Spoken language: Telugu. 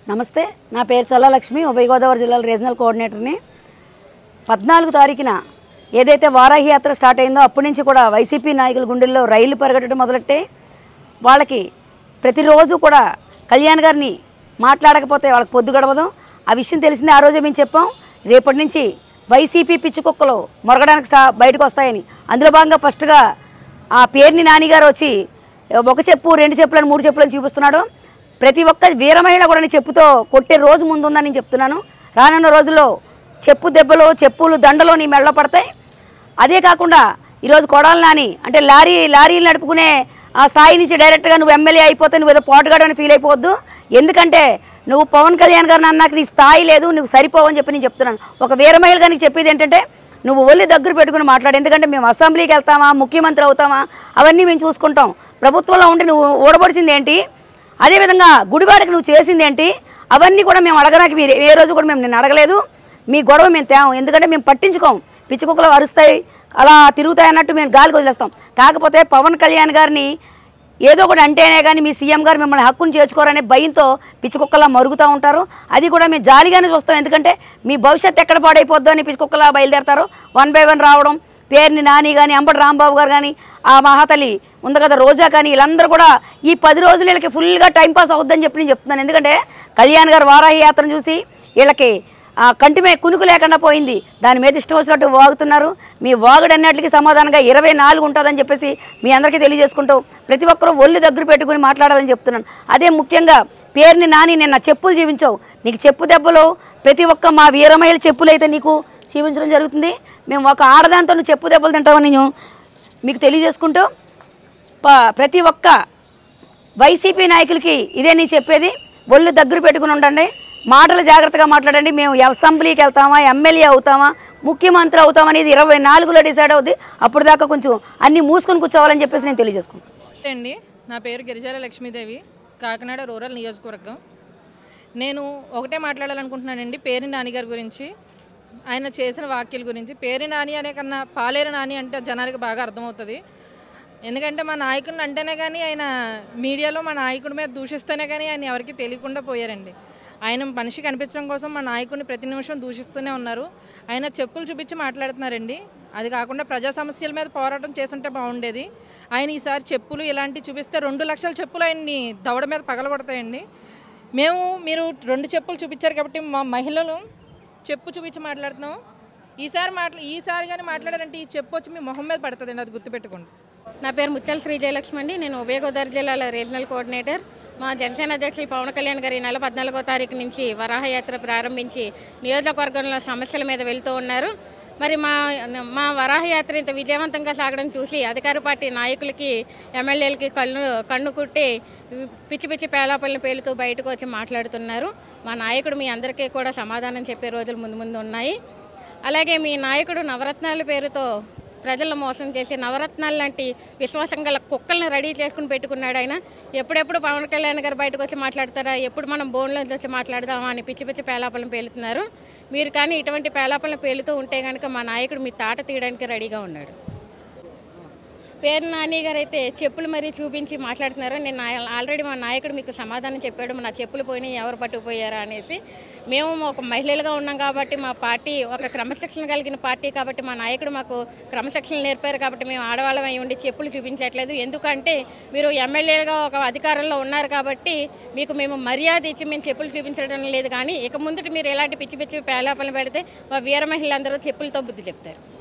నమస్తే నా పేరు చల్లలక్ష్మి ఉభయ గోదావరి జిల్లాలో రీజనల్ కోఆర్డినేటర్ని పద్నాలుగు తారీఖున ఏదైతే వారాహి యాత్ర స్టార్ట్ అయిందో అప్పటి నుంచి కూడా వైసీపీ నాయకుల గుండెల్లో రైళ్లు పరిగెట్టడం మొదలెట్టే వాళ్ళకి ప్రతిరోజు కూడా కళ్యాణ్ గారిని మాట్లాడకపోతే వాళ్ళకి పొద్దు గడవదు ఆ విషయం తెలిసిందే ఆ రోజే మేము చెప్పాం రేపటి నుంచి వైసీపీ పిచ్చి కుక్కలు మొరగడానికి స్టా బయటకు వస్తాయని అందులో భాగంగా ఫస్ట్గా ఆ పేరుని నానిగారు వచ్చి ఒక చెప్పు రెండు చెప్పులను మూడు చెప్పులను చూపిస్తున్నాడు ప్రతి ఒక్క వీర మహిళ కూడా నీ చెప్పుతో కొట్టే రోజు ముందుందని నేను చెప్తున్నాను రానున్న రోజుల్లో చెప్పు దెబ్బలు చెప్పులు దండలు నీ మెడలో పడతాయి అదే కాకుండా ఈరోజు కొడాలి నాని అంటే లారీ లారీలు నడుపుకునే ఆ స్థాయి నుంచి డైరెక్ట్గా నువ్వు ఎమ్మెల్యే అయిపోతే నువ్వు ఏదో పోటుగాడు అని ఫీల్ అయిపోవద్దు ఎందుకంటే నువ్వు పవన్ కళ్యాణ్ గారిని అన్నాక నీ స్థాయి లేదు నువ్వు సరిపోవని చెప్పి నేను చెప్తున్నాను ఒక వీర మహిళగా నీకు చెప్పేది ఏంటంటే నువ్వు ఒళ్ళు దగ్గర పెట్టుకుని మాట్లాడు ఎందుకంటే మేము అసెంబ్లీకి వెళ్తామా ముఖ్యమంత్రి అవుతామా అవన్నీ మేము చూసుకుంటాం ప్రభుత్వంలో ఉండి నువ్వు ఓడబడిచింది ఏంటి అదేవిధంగా గుడివాడకి నువ్వు చేసింది ఏంటి అవన్నీ కూడా మేము అడగడానికి మీరు ఏ రోజు కూడా మేము నిన్ను అడగలేదు మీ గొడవ మేము తేవం ఎందుకంటే మేము పట్టించుకోం పిచ్చి కుక్కలు అరుస్తాయి అలా తిరుగుతాయి అన్నట్టు మేము గాలికి వదిలేస్తాం కాకపోతే పవన్ కళ్యాణ్ గారిని ఏదో ఒకటి అంటేనే కానీ మీ సీఎం గారు మిమ్మల్ని హక్కును చేర్చుకోరనే భయంతో పిచ్చి కుక్కలా మరుగుతూ ఉంటారు అది కూడా మేము జాలిగానే చూస్తాం ఎందుకంటే మీ భవిష్యత్తు ఎక్కడ పాడైపోద్దో అని పిచ్చి కుక్కలా బయలుదేరతారు వన్ బై వన్ రావడం పేరుని నాని కానీ అంబటి రాంబాబు గారు కానీ ఆ మహాతల్లి ఉంది కదా రోజా కానీ వీళ్ళందరూ కూడా ఈ పది రోజులు వీళ్ళకి ఫుల్గా టైంపాస్ అవుద్దని చెప్పి నేను చెప్తున్నాను ఎందుకంటే కళ్యాణ్ గారు వారాహి యాత్రను చూసి వీళ్ళకి ఆ కంటి మీద కునుకు లేకుండా పోయింది దాని మీద ఇష్టం వచ్చినట్టు వాగుతున్నారు మీ వాగుడు అన్నిటికీ సమాధానంగా ఇరవై నాలుగు ఉంటుందని చెప్పేసి మీ అందరికీ తెలియజేసుకుంటూ ప్రతి ఒక్కరూ ఒళ్ళు దగ్గర పెట్టుకుని మాట్లాడాలని చెప్తున్నాను అదే ముఖ్యంగా పేరుని నాని నిన్న చెప్పులు జీవించావు నీకు చెప్పు దెబ్బలు ప్రతి ఒక్క మా వీరమహిళ చెప్పులు అయితే నీకు జీవించడం జరుగుతుంది మేము ఒక ఆడదాంతో నువ్వు చెప్పు దెబ్బలు తింటామని నేను మీకు తెలియజేసుకుంటూ ప- ప్రతి ఒక్క వైసీపీ నాయకులకి ఇదే నేను చెప్పేది ఒళ్ళు దగ్గర పెట్టుకుని ఉండండి మాటలు జాగ్రత్తగా మాట్లాడండి మేము అసెంబ్లీకి వెళ్తామా ఎమ్మెల్యే అవుతామా ముఖ్యమంత్రి అవుతామా అనేది ఇరవై నాలుగులో డిసైడ్ అవుద్ది అప్పుడు దాకా కొంచెం అన్నీ మూసుకొని కూర్చోవాలని చెప్పేసి నేను తెలియజేసుకుంటాను నమస్తే అండి నా పేరు గిరిజాల లక్ష్మీదేవి కాకినాడ రూరల్ నియోజకవర్గం నేను ఒకటే మాట్లాడాలనుకుంటున్నానండి పేరు నానిగారి గురించి ఆయన చేసిన వ్యాఖ్యల గురించి పేరు నాని అనే కన్నా పాలేరు నాని అంటే జనానికి బాగా అర్థమవుతుంది ఎందుకంటే మా నాయకుడిని అంటేనే కానీ ఆయన మీడియాలో మా నాయకుడి మీద దూషిస్తేనే కానీ ఆయన ఎవరికి తెలియకుండా పోయారండి ఆయన మనిషి కనిపించడం కోసం మా నాయకుడిని ప్రతి నిమిషం దూషిస్తూనే ఉన్నారు ఆయన చెప్పులు చూపించి మాట్లాడుతున్నారండి అది కాకుండా ప్రజా సమస్యల మీద పోరాటం చేసుంటే బాగుండేది ఆయన ఈసారి చెప్పులు ఇలాంటివి చూపిస్తే రెండు లక్షల చెప్పులు ఆయన్ని దవడ మీద పగలగొడతాయండి మేము మీరు రెండు చెప్పులు చూపించారు కాబట్టి మా మహిళలు చెప్పు చూపించి మాట్లాడుతున్నాం ఈసారి మాట్లా ఈసారి కానీ మాట్లాడారంటే ఈ చెప్పు వచ్చి మీ మొహం మీద పడుతుందండి అది గుర్తుపెట్టుకోండి నా పేరు ముత్యాల శ్రీ జయలక్ష్మి అండి నేను ఉభయ గోదావరి జిల్లాల రీజనల్ కోఆర్డినేటర్ మా జనసేన అధ్యక్షులు పవన్ కళ్యాణ్ గారు ఈ నెల పద్నాలుగో తారీఖు నుంచి వరాహ యాత్ర ప్రారంభించి నియోజకవర్గంలో సమస్యల మీద వెళ్తూ ఉన్నారు మరి మా మా వరాహ యాత్ర ఇంత విజయవంతంగా సాగడం చూసి అధికార పార్టీ నాయకులకి ఎమ్మెల్యేలకి కళ్ళు కన్ను కుట్టి పిచ్చి పిచ్చి పేలాపల్ని పేలుతూ బయటకు వచ్చి మాట్లాడుతున్నారు మా నాయకుడు మీ అందరికీ కూడా సమాధానం చెప్పే రోజులు ముందు ముందు ఉన్నాయి అలాగే మీ నాయకుడు నవరత్నాల పేరుతో ప్రజలను మోసం చేసి నవరత్నాలు లాంటి విశ్వాసం గల కుక్కల్ని రెడీ చేసుకుని పెట్టుకున్నాడు ఆయన ఎప్పుడెప్పుడు పవన్ కళ్యాణ్ గారు బయటకు వచ్చి మాట్లాడతారా ఎప్పుడు మనం బోన్లోంచి వచ్చి మాట్లాడదామా అని పిచ్చి పిచ్చి పేలాపలను పేలుతున్నారు మీరు కానీ ఇటువంటి పేలాపలను పేలుతూ ఉంటే కనుక మా నాయకుడు మీ తాట తీయడానికి రెడీగా ఉన్నాడు పేరు నాని గారు అయితే చెప్పులు మరీ చూపించి మాట్లాడుతున్నారు నేను ఆల్- ఆల్రెడీ మా నాయకుడు మీకు సమాధానం చెప్పాడు నా చెప్పులు పోయినాయి ఎవరు పట్టుకుపోయారా అనేసి మేము ఒక మహిళలుగా ఉన్నాం కాబట్టి మా పార్టీ ఒక క్రమశిక్షణ కలిగిన పార్టీ కాబట్టి మా నాయకుడు మాకు క్రమశిక్షణ నేర్పారు కాబట్టి మేము ఆడవాళ్ళం అయి ఉండి చెప్పులు చూపించట్లేదు ఎందుకంటే మీరు ఎమ్మెల్యేలుగా ఒక అధికారంలో ఉన్నారు కాబట్టి మీకు మేము మర్యాద ఇచ్చి మేము చెప్పులు చూపించడం లేదు కానీ ఇక ముందుటి మీరు ఎలాంటి పిచ్చి పిచ్చి పేలాపలు పెడితే మా వీర మహిళలందరూ చెప్పులతో బుద్ధి చెప్తారు